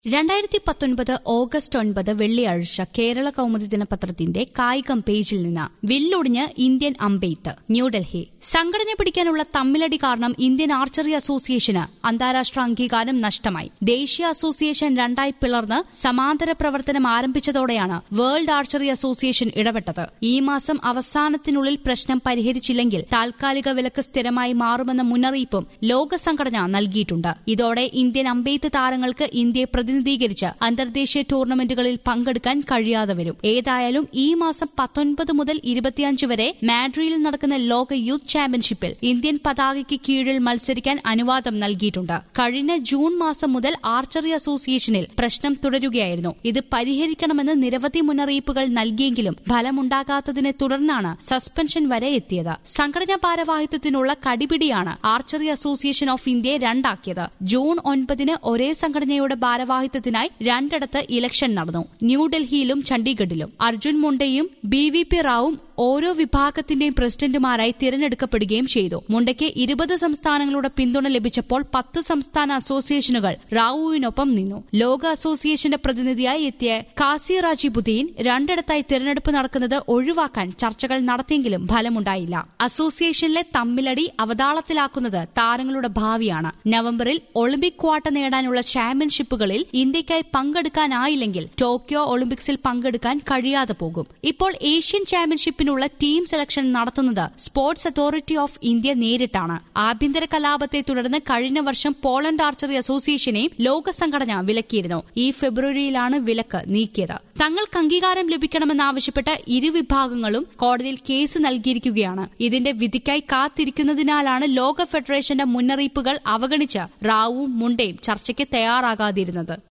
രണ്ടായിരത്തി പത്തൊൻപത് ഓഗസ്റ്റ് ഒൻപത് വെള്ളിയാഴ്ച കേരള കൗമുദി ദിനപത്രത്തിന്റെ കായികം പേജിൽ നിന്ന് വില്ലൊടിഞ്ഞ് ഇന്ത്യൻ അമ്പെയ്ത്ത് ന്യൂഡൽഹി സംഘടന പിടിക്കാനുള്ള തമ്മിലടി കാരണം ഇന്ത്യൻ ആർച്ചറി അസോസിയേഷന് അന്താരാഷ്ട്ര അംഗീകാരം നഷ്ടമായി ദേശീയ അസോസിയേഷൻ രണ്ടായി പിളർന്ന് സമാന്തര പ്രവർത്തനം ആരംഭിച്ചതോടെയാണ് വേൾഡ് ആർച്ചറി അസോസിയേഷൻ ഇടപെട്ടത് ഈ മാസം അവസാനത്തിനുള്ളിൽ പ്രശ്നം പരിഹരിച്ചില്ലെങ്കിൽ താൽക്കാലിക വിലക്ക് സ്ഥിരമായി മാറുമെന്ന മുന്നറിയിപ്പും ലോക സംഘടന നൽകിയിട്ടുണ്ട് ഇതോടെ ഇന്ത്യൻ അമ്പെയ്ത്ത് താരങ്ങൾക്ക് ഇന്ത്യയെ പ്രതിനിധീകരിച്ച് അന്തർദേശീയ ടൂർണമെന്റുകളിൽ പങ്കെടുക്കാൻ കഴിയാതെ വരും ഏതായാലും ഈ മാസം പത്തൊൻപത് മുതൽ ഇരുപത്തിയഞ്ച് വരെ മാഡ്രിയിൽ നടക്കുന്ന ലോക യൂത്ത് ചാമ്പ്യൻഷിപ്പിൽ ഇന്ത്യൻ പതാകയ്ക്ക് കീഴിൽ മത്സരിക്കാൻ അനുവാദം നൽകിയിട്ടുണ്ട് കഴിഞ്ഞ ജൂൺ മാസം മുതൽ ആർച്ചറി അസോസിയേഷനിൽ പ്രശ്നം തുടരുകയായിരുന്നു ഇത് പരിഹരിക്കണമെന്ന് നിരവധി മുന്നറിയിപ്പുകൾ നൽകിയെങ്കിലും ഫലമുണ്ടാകാത്തതിനെ തുടർന്നാണ് സസ്പെൻഷൻ വരെ എത്തിയത് സംഘടനാ ഭാരവാഹിത്വത്തിനുള്ള കടിപിടിയാണ് ആർച്ചറി അസോസിയേഷൻ ഓഫ് ഇന്ത്യയെ രണ്ടാക്കിയത് ജൂൺ ഒൻപതിന് ഒരേ സംഘടനയുടെ ഭാരവാഹിത്വത്തിനായി രണ്ടിടത്ത് ഇലക്ഷൻ നടന്നു ന്യൂഡൽഹിയിലും ചണ്ഡീഗഡിലും അർജുൻ മുണ്ടയും ബി വി പി റാവും ഓരോ വിഭാഗത്തിന്റെയും പ്രസിഡന്റുമാരായി തിരഞ്ഞെടുക്കപ്പെടുകയും ചെയ്തു മുണ്ടയ്ക്ക് ഇരുപത് സംസ്ഥാനങ്ങളുടെ പിന്തുണ ലഭിച്ചപ്പോൾ പത്ത് സംസ്ഥാന അസോസിയേഷനുകൾ റാവുവിനൊപ്പം നിന്നു ലോക അസോസിയേഷന്റെ പ്രതിനിധിയായി എത്തിയ കാസി റാജിബുദ്ദീൻ രണ്ടിടത്തായി തിരഞ്ഞെടുപ്പ് നടക്കുന്നത് ഒഴിവാക്കാൻ ചർച്ചകൾ നടത്തിയെങ്കിലും ഫലമുണ്ടായില്ല അസോസിയേഷനിലെ തമ്മിലടി അവതാളത്തിലാക്കുന്നത് താരങ്ങളുടെ ഭാവിയാണ് നവംബറിൽ ഒളിമ്പിക് ക്വാട്ട നേടാനുള്ള ചാമ്പ്യൻഷിപ്പുകളിൽ ഇന്ത്യയ്ക്കായി പങ്കെടുക്കാനായില്ലെങ്കിൽ ടോക്കിയോ ഒളിമ്പിക്സിൽ പങ്കെടുക്കാൻ കഴിയാതെ പോകും ഇപ്പോൾ ഏഷ്യൻ ചാമ്പ്യൻഷിപ്പിനുള്ള ടീം സെലക്ഷൻ നടത്തുന്നത് സ്പോർട്സ് അതോറിറ്റി ഓഫ് ഇന്ത്യ നേരിട്ടാണ് ആഭ്യന്തര കലാപത്തെ തുടർന്ന് കഴിഞ്ഞ വർഷം പോളണ്ട് ആർച്ചറി അസോസിയേഷനെയും ലോക സംഘടന വിലക്കിയിരുന്നു ഈ ഫെബ്രുവരിയിലാണ് വിലക്ക് നീക്കിയത് തങ്ങൾക്ക് അംഗീകാരം ലഭിക്കണമെന്നാവശ്യപ്പെട്ട് ഇരുവിഭാഗങ്ങളും കോടതിയിൽ കേസ് നൽകിയിരിക്കുകയാണ് ഇതിന്റെ വിധിക്കായി കാത്തിരിക്കുന്നതിനാലാണ് ലോക ഫെഡറേഷന്റെ മുന്നറിയിപ്പുകൾ അവഗണിച്ച് റാവുവും മുണ്ടയും ചർച്ചയ്ക്ക് തയ്യാറാകാതിരുന്നത്